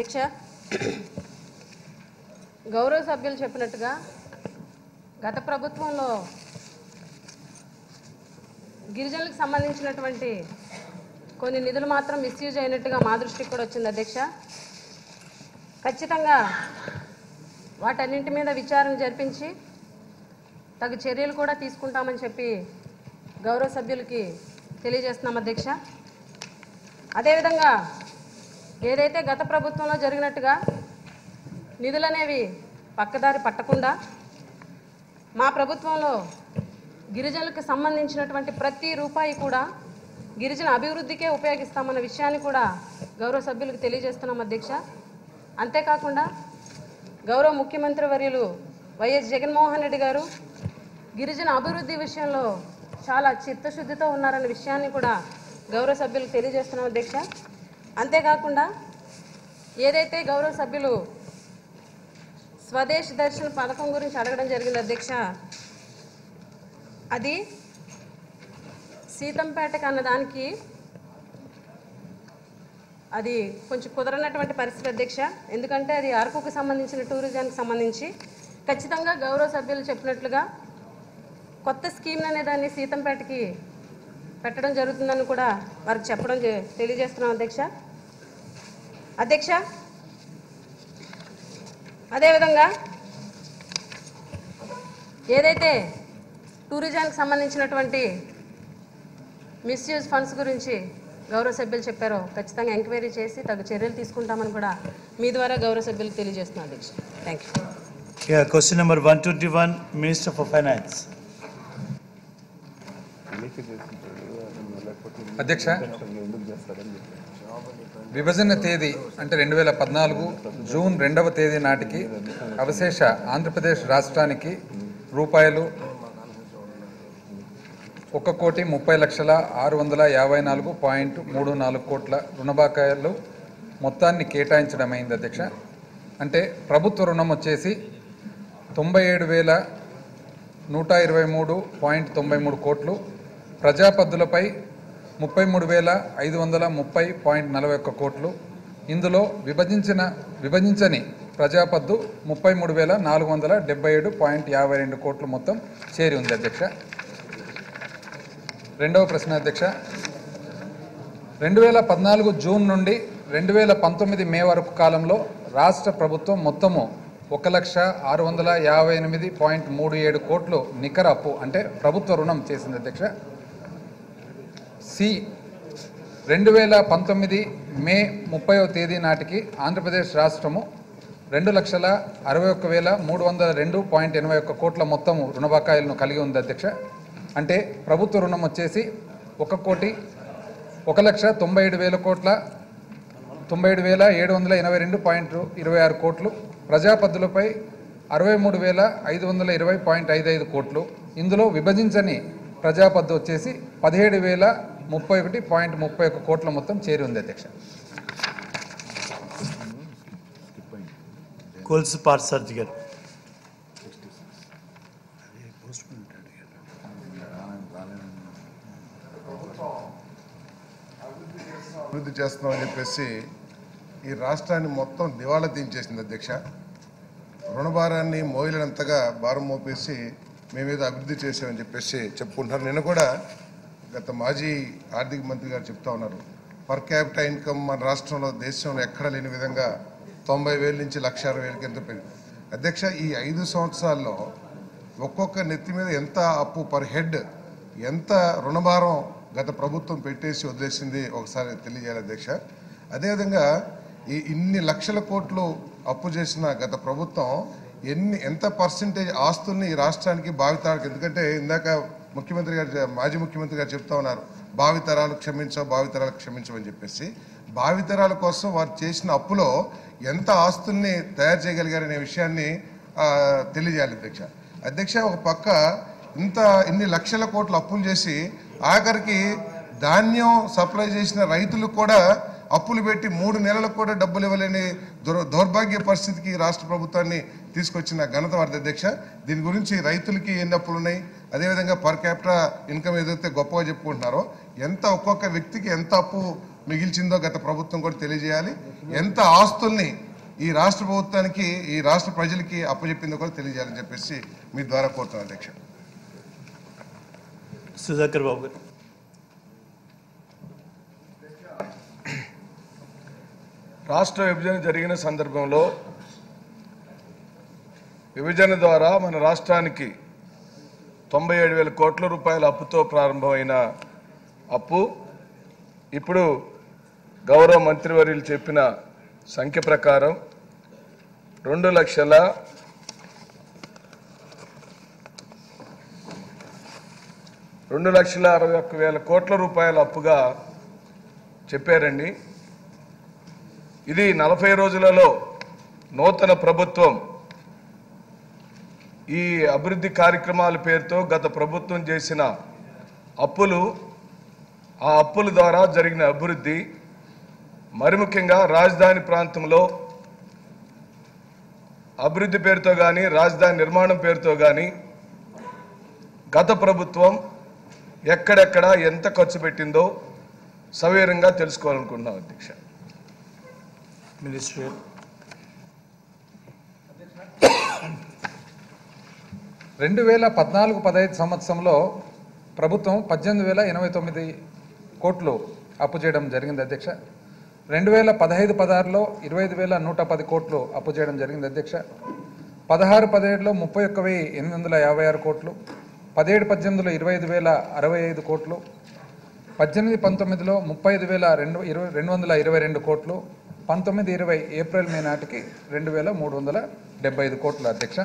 అధ్యక్ష గౌరవ సభ్యులు చెప్పినట్టుగా గత ప్రభుత్వంలో గిరిజనులకు సంబంధించినటువంటి కొన్ని నిధులు మాత్రం మిస్యూజ్ అయినట్టుగా మా దృష్టికి కూడా వచ్చింది అధ్యక్ష ఖచ్చితంగా వాటన్నింటి మీద విచారణ జరిపించి తగు చర్యలు కూడా తీసుకుంటామని చెప్పి గౌరవ సభ్యులకి తెలియజేస్తున్నాం అధ్యక్ష అదేవిధంగా ఏదైతే గత ప్రభుత్వంలో జరిగినట్టుగా నిధులు అనేవి పక్కదారి పట్టకుండా మా ప్రభుత్వంలో గిరిజనులకు సంబంధించినటువంటి ప్రతి రూపాయి కూడా గిరిజన అభివృద్ధికే ఉపయోగిస్తామన్న విషయాన్ని కూడా గౌరవ సభ్యులకు తెలియజేస్తున్నాం అధ్యక్ష అంతేకాకుండా గౌరవ ముఖ్యమంత్రి వర్యులు వైఎస్ జగన్మోహన్ రెడ్డి గారు గిరిజన అభివృద్ధి విషయంలో చాలా చిత్తశుద్ధితో ఉన్నారన్న విషయాన్ని కూడా గౌరవ సభ్యులకు తెలియజేస్తున్నాం అధ్యక్ష అంతేకాకుండా ఏదైతే గౌరవ సభ్యులు స్వదేశ్ దర్శన్ పథకం గురించి అడగడం జరిగింది అధ్యక్ష అది సీతంపేటకు అన్నదానికి అది కొంచెం కుదరనటువంటి పరిస్థితి అధ్యక్ష ఎందుకంటే అది అరకుకు సంబంధించిన టూరిజానికి సంబంధించి ఖచ్చితంగా గౌరవ సభ్యులు చెప్పినట్లుగా కొత్త స్కీమ్ అనే దాన్ని సీతంపేటకి పెట్టడం జరుగుతుందని కూడా వారికి చెప్పడం జ- తెలియజేస్తున్నాం అధ్యక్ష అధ్యక్ష అదేవిధంగా ఏదైతే టూరిజానికి సంబంధించినటువంటి మిస్యూజ్ ఫండ్స్ గురించి గౌరవ సభ్యులు చెప్పారో ఖచ్చితంగా ఎంక్వైరీ చేసి తగు చర్యలు తీసుకుంటామని కూడా మీ ద్వారా గౌరవ సభ్యులకు తెలియజేస్తున్నాం అధ్యక్ష thank you Yeah, question number 121, Minister for Finance. అధ్యక్ష విభజన తేదీ అంటే రెండు వేల పద్నాలుగు జూన్ రెండవ తేదీ నాటికి అవశేష ఆంధ్రప్రదేశ్ రాష్ట్రానికి రూపాయలు ఒక కోటి ముప్పై లక్షల ఆరు వందల యాభై నాలుగు పాయింట్ మూడు నాలుగు కోట్ల రుణబాకాయలు మొత్తాన్ని కేటాయించడం అయింది అధ్యక్ష అంటే ప్రభుత్వ రుణం వచ్చేసి తొంభై ఏడు వేల నూట ఇరవై మూడు పాయింట్ తొంభై మూడు కోట్లు ప్రజాపద్దులపై ముప్పై మూడు వేల ఐదు వందల ముప్పై పాయింట్ నలభై ఒక్క కోట్లు ఇందులో విభజించిన విభజించని ప్రజాపద్దు ముప్పై మూడు వేల నాలుగు వందల డెబ్బై ఏడు పాయింట్ యాభై రెండు కోట్లు మొత్తం చేరి ఉంది అధ్యక్ష రెండవ ప్రశ్న అధ్యక్ష రెండు వేల పద్నాలుగు జూన్ నుండి రెండు వేల పంతొమ్మిది మే వరకు కాలంలో రాష్ట్ర ప్రభుత్వం మొత్తము ఒక లక్ష ఆరు వందల యాభై ఎనిమిది పాయింట్ మూడు ఏడు కోట్లు నికర అప్పు అంటే ప్రభుత్వ రుణం చేసింది అధ్యక్ష సి రెండు వేల పంతొమ్మిది మే ముప్పైవ తేదీ నాటికి ఆంధ్రప్రదేశ్ రాష్ట్రము రెండు లక్షల అరవై ఒక్క వేల మూడు వందల రెండు పాయింట్ ఎనభై ఒక్క కోట్ల మొత్తము రుణ బకాయిలను కలిగి ఉంది అధ్యక్ష అంటే ప్రభుత్వ రుణం వచ్చేసి ఒక కోటి ఒక లక్ష తొంభై ఏడు వేల కోట్ల తొంభై ఏడు వేల ఏడు వందల ఎనభై రెండు పాయింట్ ఇరవై ఆరు కోట్లు ప్రజాపద్దులపై అరవై మూడు వేల ఐదు వందల ఇరవై పాయింట్ ఐదు ఐదు కోట్లు ఇందులో విభజించని ప్రజాపద్దు వచ్చేసి పదిహేడు వేల ముప్పై ఒకటి పాయింట్ ముప్పై ఒక్క కోట్ల మొత్తం చేరి ఉంది అధ్యక్ష Kolsi Parsarji garu. అభివృద్ధి చేస్తున్నామని చెప్పేసి ఈ రాష్ట్రాన్ని మొత్తం దివాళా తీయించేసింది అధ్యక్ష రుణభారాన్ని మోయలేనంతగా భారం మోపేసి మేమేదో అభివృద్ధి చేసామని చెప్పేసి చెప్పుకుంటున్నారు నిన్న కూడా గత మాజీ ఆర్థిక మంత్రి గారు చెప్తా ఉన్నారు పర్ క్యాపిటల్ ఇన్కమ్ మన రాష్ట్రంలో దేశంలో ఎక్కడ లేని విధంగా తొంభై వేల నుంచి లక్ష అరవై వేలకి ఎంత పెరిగింది అధ్యక్ష ఈ ఐదు సంవత్సరాల్లో ఒక్కొక్క నెత్తి మీద ఎంత అప్పు పర్ హెడ్ ఎంత రుణభారం గత ప్రభుత్వం పెట్టేసి వదిలేసింది ఒకసారి తెలియజేయాలి అధ్యక్ష అదేవిధంగా ఈ ఇన్ని లక్షల కోట్లు అప్పు చేసిన గత ప్రభుత్వం ఎన్ని ఎంత పర్సంటేజ్ ఆస్తుల్ని ఈ రాష్ట్రానికి భావితరాలకు ఎందుకంటే ఇందాక ముఖ్యమంత్రి గారు చె- మాజీ ముఖ్యమంత్రి గారు చెప్తా ఉన్నారు భావితరాలు క్షమించవు భావితరాలు క్షమించవని చెప్పేసి భావితరాల కోసం వారు చేసిన అప్పులో ఎంత ఆస్తుల్ని తయారు చేయగలిగారనే విషయాన్ని ఆ, తెలియజేయాలి అధ్యక్ష అధ్యక్ష ఒక పక్క ఇంత ఇన్ని లక్షల కోట్ల అప్పులు చేసి ఆఖరికి ధాన్యం సప్లై చేసిన రైతులకు కూడా అప్పులు పెట్టి మూడు నెలలకు కూడా డబ్బులు ఇవ్వలేని దుర్ దౌర్భాగ్య పరిస్థితికి ఈ రాష్ట్ర ప్రభుత్వాన్ని తీసుకొచ్చిన ఘనత వారి అధ్యక్ష దీని గురించి రైతులకి ఎన్ని అప్పులు ఉన్నాయి అదేవిధంగా పర్ క్యాపిటల్ ఇన్కమ్ ఏదైతే గొప్పగా చెప్పుకుంటున్నారో ఎంత ఒక్కొక్క వ్యక్తికి ఎంత అప్పు మిగిల్చిందో గత ప్రభుత్వం కూడా తెలియజేయాలి ఎంత ఆస్తుల్ని ఈ రాష్ట్ర ప్రభుత్వానికి ఈ రాష్ట్ర ప్రజలకి అప్పచెప్పిందో కూడా తెలియజేయాలని చెప్పేసి మీ ద్వారా కోరుతున్నాను అధ్యక్ష సుధాకర్ బాబు గారు రాష్ట్ర విభజన జరిగిన సందర్భంలో విభజన ద్వారా మన రాష్ట్రానికి తొంభై ఏడు వేల కోట్ల రూపాయల అప్పుతో ప్రారంభమైన అప్పు ఇప్పుడు గౌరవ మంత్రివర్యులు చెప్పిన సంఖ్య ప్రకారం రెండు లక్షల రెండు లక్షల అరవై ఒక్క వేల కోట్ల రూపాయల అప్పుగా చెప్పారండి ఇది నలభై రోజులలో నూతన ప్రభుత్వం ఈ అభివృద్ధి కార్యక్రమాల పేరుతో గత ప్రభుత్వం చేసిన అప్పులు ఆ అప్పుల ద్వారా జరిగిన అభివృద్ధి మరి ముఖ్యంగా రాజధాని ప్రాంతంలో అభివృద్ధి పేరుతో కానీ రాజధాని నిర్మాణం పేరుతో కానీ గత ప్రభుత్వం ఎక్కడెక్కడ ఎంత ఖర్చు పెట్టిందో సవివరంగా తెలుసుకోవాలనుకుంటున్నాం అధ్యక్ష మినిస్టర్ గారు రెండు వేల పద్నాలుగు పదహైదు సంవత్సరంలో ప్రభుత్వం పద్దెనిమిది వేల ఎనభై తొమ్మిది కోట్లు అప్పు చేయడం జరిగింది అధ్యక్ష రెండు వేల పదహైదు పదహారులో ఇరవై ఐదు వేల నూట పది కోట్లు అప్పు చేయడం జరిగింది అధ్యక్ష పదహారు పదిహేడులో ముప్పై ఒక్క వెయ్యి ఎనిమిది వందల యాభై ఆరు కోట్లు పదిహేడు పద్దెనిమిదిలో ఇరవై ఐదు వేల అరవై ఐదు కోట్లు పద్దెనిమిది పంతొమ్మిదిలో ముప్పై ఐదు వేల రెండు ఇరవై రెండు వందల ఇరవై రెండు కోట్లు పంతొమ్మిది ఇరవై ఏప్రిల్ మే నాటికి రెండు వేల మూడు వందల డెబ్బై ఐదు కోట్లు అధ్యక్ష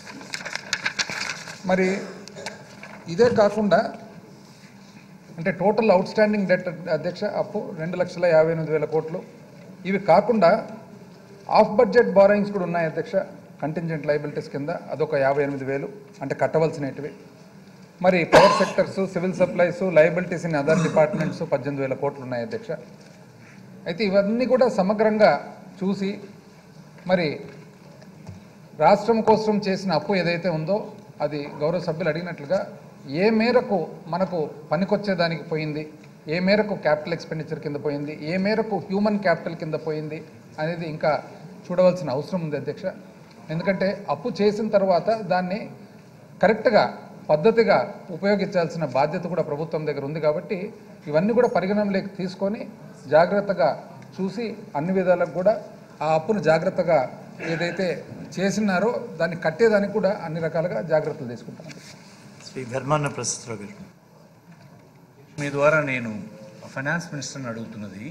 మరి ఇదే కాకుండా అంటే టోటల్ అవుట్ స్టాండింగ్ డెట్ అధ్యక్ష అప్పు రెండు లక్షల యాభై ఎనిమిది వేల కోట్లు ఇవి కాకుండా ఆఫ్ బడ్జెట్ బారోయింగ్స్ కూడా ఉన్నాయి అధ్యక్ష కంటింజెంట్ లైబిలిటీస్ కింద అదొక యాభై ఎనిమిది వేలు అంటే కట్టవలసినవి మరి power sectors civil supplies liabilities in other departments పద్దెనిమిది వేల కోట్లు ఉన్నాయి అధ్యక్ష అయితే ఇవన్నీ కూడా సమగ్రంగా చూసి మరి రాష్ట్రం కోసం చేసిన అప్పు ఏదైతే ఉందో అది గౌరవ సభ్యులు అడిగినట్లుగా ఏ మేరకు మనకు పనికొచ్చేదానికి పోయింది ఏ మేరకు క్యాపిటల్ ఎక్స్పెండిచర్ కింద పోయింది ఏ మేరకు హ్యూమన్ క్యాపిటల్ కింద పోయింది అనేది ఇంకా చూడవలసిన అవసరం ఉంది అధ్యక్ష ఎందుకంటే అప్పు చేసిన తర్వాత దాన్ని కరెక్ట్గా పద్ధతిగా ఉపయోగించాల్సిన బాధ్యత కూడా ప్రభుత్వం దగ్గర ఉంది కాబట్టి ఇవన్నీ కూడా పరిగణనలోకి తీసుకొని జాగ్రత్తగా చూసి అన్ని విధాలకు కూడా ఆ అప్పును జాగ్రత్తగా ఏదైతే చేసినారో దాన్ని కట్టేదానికి కూడా అన్ని రకాలుగా జాగ్రత్తలు తీసుకుంటాం శ్రీ ధర్మాన ప్రసాదరావు గారు మీ ద్వారా నేను ఫైనాన్స్ మినిస్టర్ని అడుగుతున్నది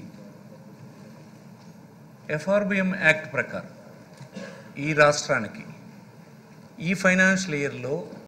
ఎఫ్ఆర్బిఎం యాక్ట్ ప్రకారం ఈ రాష్ట్రానికి ఈ ఫైనాన్షియల్ ఇయర్లో